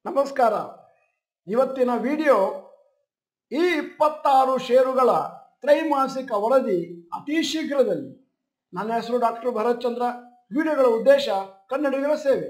ನಮಸ್ಕಾರ ಇವತ್ತಿನ ವಿಡಿಯೋ ಈ ಇಪ್ಪತ್ತಾರು ಷೇರುಗಳ ತ್ರೈಮಾಸಿಕ ವರದಿ ಅತಿ ಶೀಘ್ರದಲ್ಲಿ ನನ್ನ ಹೆಸರು ಡಾಕ್ಟರ್ ಭರತ್ ಚಂದ್ರ ವಿಡಿಯೋಗಳ ಉದ್ದೇಶ ಕನ್ನಡಿಗರ ಸೇವೆ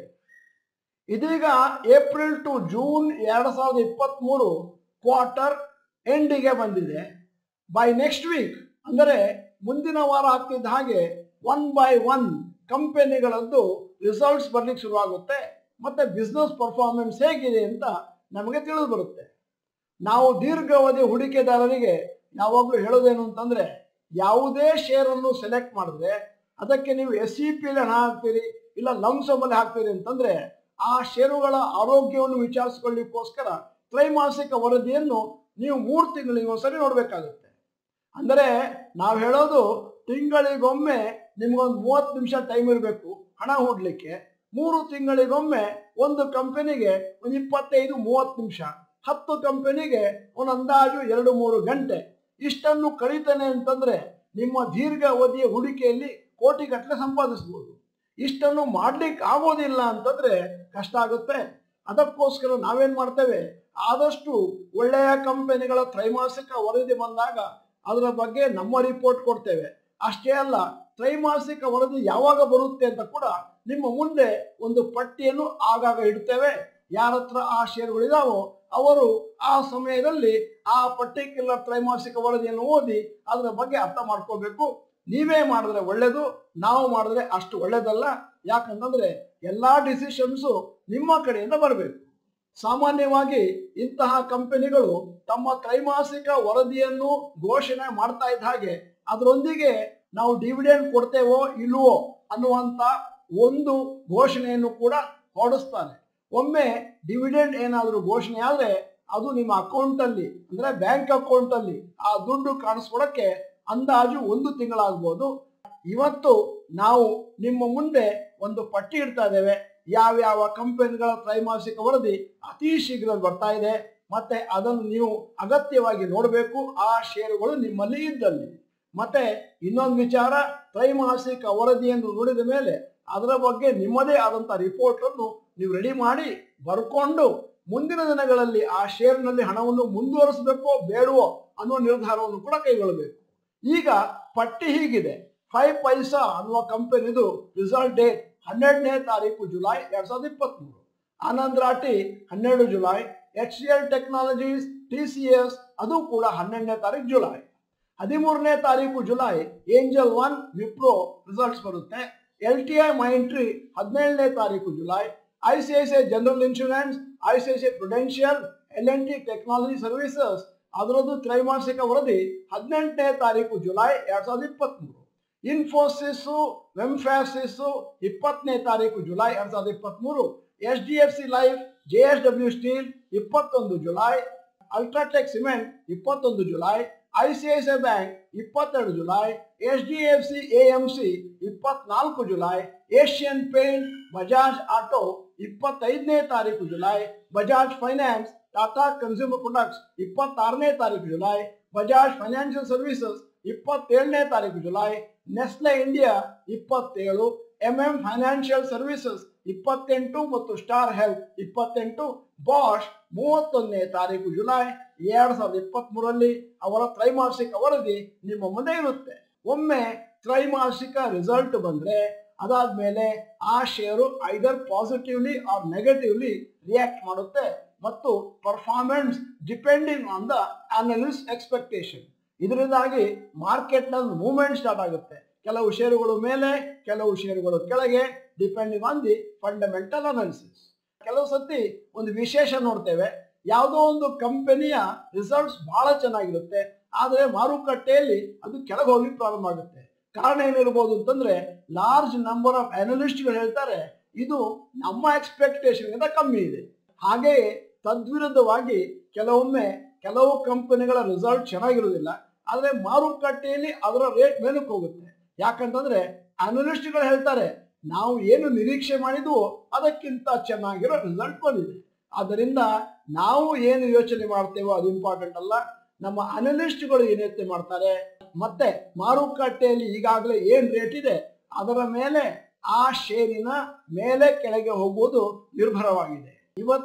ಇದೀಗ ಏಪ್ರಿಲ್ ಟು ಜೂನ್ ಎರಡು ಸಾವಿರದ ಇಪ್ಪತ್ತ್ಮೂರು ಕ್ವಾರ್ಟರ್ ಎಂಡಿಗೆ ಬಂದಿದೆ ಬೈ ನೆಕ್ಸ್ಟ್ ವೀಕ್ ಅಂದರೆ ಮುಂದಿನ ವಾರ ಆಗ್ತಿದ್ದ ಹಾಗೆ ಒನ್ ಬೈ ಒನ್ ಕಂಪೆನಿಗಳದ್ದು ರಿಸಲ್ಟ್ಸ್ ಬರ್ಲಿಕ್ಕೆ ಶುರುವಾಗುತ್ತೆ ಮತ್ತೆ ಬಿಸ್ನೆಸ್ ಪರ್ಫಾರ್ಮೆನ್ಸ್ ಹೇಗಿದೆ ಅಂತ ನಮಗೆ ತಿಳಿದು ಬರುತ್ತೆ ನಾವು ದೀರ್ಘಾವಧಿ ಹೂಡಿಕೆದಾರರಿಗೆ ಯಾವಾಗಲೂ ಹೇಳೋದೇನು ಅಂತಂದ್ರೆ ಯಾವುದೇ ಶೇರನ್ನು ಸೆಲೆಕ್ಟ್ ಮಾಡಿದ್ರೆ ಅದಕ್ಕೆ ನೀವು ಎಸ್ ಸಿ ಪಿಲಿ ಹಣ ಹಾಕ್ತೀರಿ ಇಲ್ಲ ಲಂಸಮಲ್ಲಿ ಹಾಕ್ತೀರಿ ಅಂತಂದ್ರೆ ಆ ಷೇರುಗಳ ಆರೋಗ್ಯವನ್ನು ವಿಚಾರಿಸ್ಕೊಳ್ಳಿಕ್ಕೋಸ್ಕರ ತ್ರೈಮಾಸಿಕ ವರದಿಯನ್ನು ನೀವು ಮೂರು ತಿಂಗಳಿಗೆ ಒಂದ್ಸರಿ ನೋಡಬೇಕಾಗುತ್ತೆ ಅಂದರೆ ನಾವು ಹೇಳೋದು ತಿಂಗಳಿಗೊಮ್ಮೆ ನಿಮ್ಗೊಂದು ಮೂವತ್ತು ನಿಮಿಷ ಟೈಮ್ ಇರಬೇಕು ಹಣ ಹೂಡ್ಲಿಕ್ಕೆ ಮೂರು ತಿಂಗಳಿಗೊಮ್ಮೆ ಒಂದು ಕಂಪನಿಗೆ ಒಂದು ಇಪ್ಪತ್ತೈದು ಮೂವತ್ತು ನಿಮಿಷ ಹತ್ತು ಕಂಪನಿಗೆ ಒಂದು ಅಂದಾಜು ಎರಡು ಮೂರು ಗಂಟೆ ಇಷ್ಟನ್ನು ಕಳೀತಾನೆ ಅಂತಂದ್ರೆ ನಿಮ್ಮ ದೀರ್ಘ ಅವಧಿಯ ಹೂಡಿಕೆಯಲ್ಲಿ ಕೋಟಿಗಟ್ಟಲೆ ಸಂಪಾದಿಸ್ಬೋದು ಇಷ್ಟನ್ನು ಮಾಡ್ಲಿಕ್ಕೆ ಆಗೋದಿಲ್ಲ ಅಂತಂದ್ರೆ ಕಷ್ಟ ಆಗುತ್ತೆ ಅದಕ್ಕೋಸ್ಕರ ನಾವೇನ್ ಮಾಡ್ತೇವೆ ಆದಷ್ಟು ಒಳ್ಳೆಯ ಕಂಪನಿಗಳ ತ್ರೈಮಾಸಿಕ ವರದಿ ಬಂದಾಗ ಅದರ ಬಗ್ಗೆ ನಮ್ಮ ರಿಪೋರ್ಟ್ ಕೊಡ್ತೇವೆ ಅಷ್ಟೇ ಅಲ್ಲ ತ್ರೈಮಾಸಿಕ ವರದಿ ಯಾವಾಗ ಬರುತ್ತೆ ಅಂತ ಕೂಡ ನಿಮ್ಮ ಮುಂದೆ ಒಂದು ಪಟ್ಟಿಯನ್ನು ಆಗಾಗ ಇಡ್ತೇವೆ ಯಾರ ಹತ್ರ ಆ ಷೇರುಗಳಿದಾವೋ ಅವರು ಆ ಸಮಯದಲ್ಲಿ ಆ ಪರ್ಟಿಕ್ಯುಲರ್ ತ್ರೈಮಾಸಿಕ ವರದಿಯನ್ನು ಓದಿ ಅದರ ಬಗ್ಗೆ ಅರ್ಥ ಮಾಡ್ಕೋಬೇಕು ನೀವೇ ಮಾಡಿದ್ರೆ ಒಳ್ಳೇದು ನಾವು ಮಾಡಿದ್ರೆ ಅಷ್ಟು ಒಳ್ಳೇದಲ್ಲ ಯಾಕಂತಂದ್ರೆ ಎಲ್ಲಾ ಡಿಸಿಷನ್ಸು ನಿಮ್ಮ ಕಡೆಯಿಂದ ಬರಬೇಕು ಸಾಮಾನ್ಯವಾಗಿ ಇಂತಹ ಕಂಪನಿಗಳು ತಮ್ಮ ತ್ರೈಮಾಸಿಕ ವರದಿಯನ್ನು ಘೋಷಣೆ ಮಾಡ್ತಾ ಇದ್ದ ಹಾಗೆ ಅದರೊಂದಿಗೆ ನಾವು ಡಿವಿಡೆಂಡ್ ಕೊಡ್ತೇವೋ ಇಲ್ವೋ ಅನ್ನುವಂತ ಒಂದು ಘೋಷಣೆಯನ್ನು ಕೂಡ ಹೊರಡಿಸ್ತಾರೆ ಒಮ್ಮೆ ಡಿವಿಡೆಂಡ್ ಏನಾದರೂ ಘೋಷಣೆ ಆದ್ರೆ ಅದು ನಿಮ್ಮ ಅಕೌಂಟ್ ಅಲ್ಲಿ ಅಂದ್ರೆ ಬ್ಯಾಂಕ್ ಅಕೌಂಟ್ ಅಲ್ಲಿ ಆ ದುಡ್ಡು ಕಾಣಿಸ್ಕೊಡಕ್ಕೆ ಅಂದಾಜು ಒಂದು ತಿಂಗಳಾಗ್ಬೋದು ಇವತ್ತು ನಾವು ನಿಮ್ಮ ಮುಂದೆ ಒಂದು ಪಟ್ಟಿ ಇಡ್ತಾ ಇದ್ದೇವೆ ಯಾವ್ಯಾವ ಕಂಪನಿಗಳ ತ್ರೈಮಾಸಿಕ ವರದಿ ಅತಿ ಶೀಘ್ರ ಬರ್ತಾ ಇದೆ ಮತ್ತೆ ಅದನ್ನು ನೀವು ಅಗತ್ಯವಾಗಿ ನೋಡಬೇಕು ಆ ಷೇರುಗಳು ನಿಮ್ಮಲ್ಲಿ ಇದ್ದಲ್ಲಿ ಮತ್ತೆ ಇನ್ನೊಂದು ವಿಚಾರ ತ್ರೈಮಾಸಿಕ ವರದಿಯನ್ನು ನೋಡಿದ ಮೇಲೆ ಅದರ ಬಗ್ಗೆ ನಿಮ್ಮದೇ ಆದಂತ ರಿಪೋರ್ಟ್ ಅನ್ನು ನೀವು ರೆಡಿ ಮಾಡಿ ಬರ್ಕೊಂಡು ಮುಂದಿನ ದಿನಗಳಲ್ಲಿ ಆ ಶೇರ್ನಲ್ಲಿ ಹಣವನ್ನು ಮುಂದುವರಿಸಬೇಕೋ ಬೇಡವೋ ಅನ್ನೋ ನಿರ್ಧಾರವನ್ನು ಕೂಡ ಕೈಗೊಳ್ಳಬೇಕು ಈಗ ಪಟ್ಟಿ ಹೀಗಿದೆ ಫೈವ್ ಪೈಸಾ ಅನ್ನುವ ಕಂಪನಿದು ರಿಸಲ್ಟ್ ಡೇಟ್ ಹನ್ನೆರಡನೇ ತಾರೀಕು ಜುಲೈ ಎರಡ್ ಸಾವಿರದ ಇಪ್ಪತ್ತ್ಮೂರು ಆನಂದ್ ರಾಟಿ ಹನ್ನೆರಡು July H C L Technologies T C S ಅದು ಕೂಡ ಹನ್ನೆರಡನೇ ತಾರೀಕು ಜುಲೈ ಹದಿಮೂರನೇ ತಾರೀಕು July Angel One Wipro results ಬರುತ್ತೆ ಎಲ್ ಟಿ ಐ ಮೈಂಟ್ರಿ ಹದಿನೇಳನೇ ತಾರೀಕು July I C I C I General Insurance I C I C I Prudential L and T Technology Services ಅದರದ್ದು ತ್ರೈಮಾಸಿಕ ವರದಿ ಹದಿನೆಂಟನೇ ತಾರೀಕು ಜುಲೈ ಎರಡ್ ಸಾವಿರದ ಇಪ್ಪತ್ತ್ಮೂರು ಇನ್ಫೋಸಿಸ್ಸು ವೆಂಫ್ಯಾಸಿಸ್ಸು ಇಪ್ಪತ್ತನೇ ತಾರೀಕು ಜುಲೈ ಎರಡ್ ಸಾವಿರದ ಇಪ್ಪತ್ತ್ಮೂರು H D F C Life J S W Steel ಇಪ್ಪತ್ತೊಂದು ಜುಲೈ ಅಲ್ಟ್ರಾಟೆಕ್ ಸಿಮೆಂಟ್ ಇಪ್ಪತ್ತೊಂದು July I C I C I Bank ಇಪ್ಪತ್ತೆರಡು July H D F C A M C ಇಪ್ಪತ್ನಾಲ್ಕು July Asian Paint Bajaj Auto ಇಪ್ಪತ್ತೈದನೇ ತಾರೀಕು July Bajaj Finance Tata Consumer Products ಇಪ್ಪತ್ತಾರನೇ ತಾರೀಕು July Bajaj Financial Services ಇಪ್ಪತ್ತೇಳನೇ ತಾರೀಕು ಜುಲೈ ನೆಸ್ಲೆ ಇಂಡಿಯಾ ಇಪ್ಪತ್ತೇಳು ಎಂ ಎಂ ಫೈನಾನ್ಷಿಯಲ್ ಸರ್ವಿಸಸ್ ಇಪ್ಪತ್ತೆಂಟು ಮತ್ತು ಸ್ಟಾರ್ ಹೆಲ್ತ್ ಇಪ್ಪತ್ತೆಂಟು ಬಾಷ್ ಮೂವತ್ತೊಂದನೇ ತಾರೀಕು ಜುಲೈ ಎರಡ್ ಸಾವಿರದ ಇಪ್ಪತ್ತ್ ಮೂರಲ್ಲಿ ಅವರ ತ್ರೈಮಾಸಿಕ ವರದಿ ನಿಮ್ಮ ಮುಂದೆ ಇರುತ್ತೆ ಒಮ್ಮೆ ತ್ರೈಮಾಸಿಕ ರಿಸಲ್ಟ್ ಬಂದ್ರೆ ಅದಾದ್ಮೇಲೆ ಆ share either positively or negatively react ಮಾಡುತ್ತೆ ಮತ್ತು performance depending on the analyst expectation ಇದರಿಂದಾಗಿ ಮಾರ್ಕೆಟ್ ನಲ್ಲಿ ಮೂವ್ಮೆಂಟ್ ಸ್ಟಾರ್ಟ್ ಆಗುತ್ತೆ ಕೆಲವು ಷೇರುಗಳು ಮೇಲೆ ಕೆಲವು ಷೇರುಗಳು ಕೆಳಗೆ depending on the fundamental analysis ಕೆಲವು ಸತಿ ಒಂದು ವಿಶೇಷ ನೋಡ್ತೇವೆ ಯಾವುದೋ ಒಂದು ಕಂಪನಿಯ ರಿಸಲ್ಟ್ಸ್ ಬಹಳ ಚೆನ್ನಾಗಿರುತ್ತೆ ಆದರೆ ಮಾರುಕಟ್ಟೆಯಲ್ಲಿ ಅದು ಕೆಳಗೆ ಹೋಗ್ಲಿಕ್ಕೆ ಪ್ರಾರಂಭ ಆಗುತ್ತೆ ಕಾರಣ ಏನಿರ್ಬೋದು ಅಂತಂದ್ರೆ ಲಾರ್ಜ್ ನಂಬರ್ ಆಫ್ ಅನಲಿಸ್ಟ್ಗಳು ಹೇಳ್ತಾರೆ ಇದು ನಮ್ಮ ಎಕ್ಸ್ಪೆಕ್ಟೇಷನ್ಗಿಂತ ಕಮ್ಮಿ ಇದೆ ಹಾಗೆಯೇ ತದ್ವಿರುದ್ಧವಾಗಿ ಕೆಲವೊಮ್ಮೆ ಕೆಲವು ಕಂಪನಿಗಳ ರಿಸಲ್ಟ್ ಚೆನ್ನಾಗಿರುವುದಿಲ್ಲ ಆದರೆ ಮಾರುಕಟ್ಟೆಯಲ್ಲಿ ಅದರ ರೇಟ್ ಮೇಲಕ್ಕೆ ಹೋಗುತ್ತೆ ಯಾಕಂತಂದ್ರೆ ಅನಲಿಸ್ಟ್ಗಳು ಹೇಳ್ತಾರೆ ನಾವು ಏನು ನಿರೀಕ್ಷೆ ಮಾಡಿದ್ವೋ ಅದಕ್ಕಿಂತ ಚೆನ್ನಾಗಿರೋ ರಿಸಲ್ಟ್ ಬಂದಿದೆ ಆದ್ದರಿಂದ ನಾವು ಏನು ಯೋಚನೆ ಮಾಡ್ತೇವೋ ಅದು ಇಂಪಾರ್ಟೆಂಟ್ ಅಲ್ಲ ನಮ್ಮ ಅನಲಿಸ್ಟ್ಗಳು ಏನ್ ಯೋಚನೆ ಮಾಡ್ತಾರೆ ಮತ್ತೆ ಮಾರುಕಟ್ಟೆಯಲ್ಲಿ ಈಗಾಗಲೇ ಏನ್ ರೇಟ್ ಇದೆ ಅದರ ಮೇಲೆ ಆ ಶೇರಿನ ಮೇಲೆ ಕೆಳಗೆ ಹೋಗುವುದು ನಿರ್ಭರವಾಗಿದೆ ಇವತ್ತು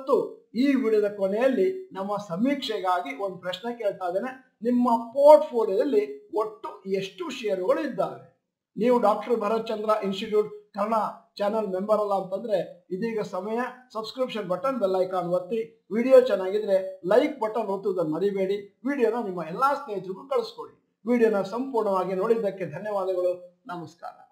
ಈ ವಿಡಿಯೋದ ಕೊನೆಯಲ್ಲಿ ನಮ್ಮ ಸಮೀಕ್ಷೆಗಾಗಿ ಒಂದು ಪ್ರಶ್ನೆ ಕೇಳ್ತಾ ಇದ್ದೇನೆ ನಿಮ್ಮ ಪೋರ್ಟ್ಫೋಲಿಯೋದಲ್ಲಿ ಒಟ್ಟು ಎಷ್ಟು ಷೇರುಗಳು ಇದ್ದಾವೆ ನೀವು doctor Bharath Chandra institute Kannada channel member ಅಲ್ಲ ಅಂತಂದ್ರೆ ಇದೀಗ ಸಮಯ ಸಬ್ಸ್ಕ್ರಿಪ್ಷನ್ ಬಟನ್ ಬೆಲ್ ಐಕಾನ್ ಒತ್ತಿ ವಿಡಿಯೋ ಚೆನ್ನಾಗಿದ್ರೆ ಲೈಕ್ ಬಟನ್ ಒತ್ತುವುದನ್ನು ಮರಿಬೇಡಿ ವಿಡಿಯೋನ ನಿಮ್ಮ ಎಲ್ಲಾ ಸ್ನೇಹಿತರಿಗೂ ಕಳಿಸ್ಕೊಡಿ ವಿಡಿಯೋನ ಸಂಪೂರ್ಣವಾಗಿ ನೋಡಿದ್ದಕ್ಕೆ ಧನ್ಯವಾದಗಳು ನಮಸ್ಕಾರ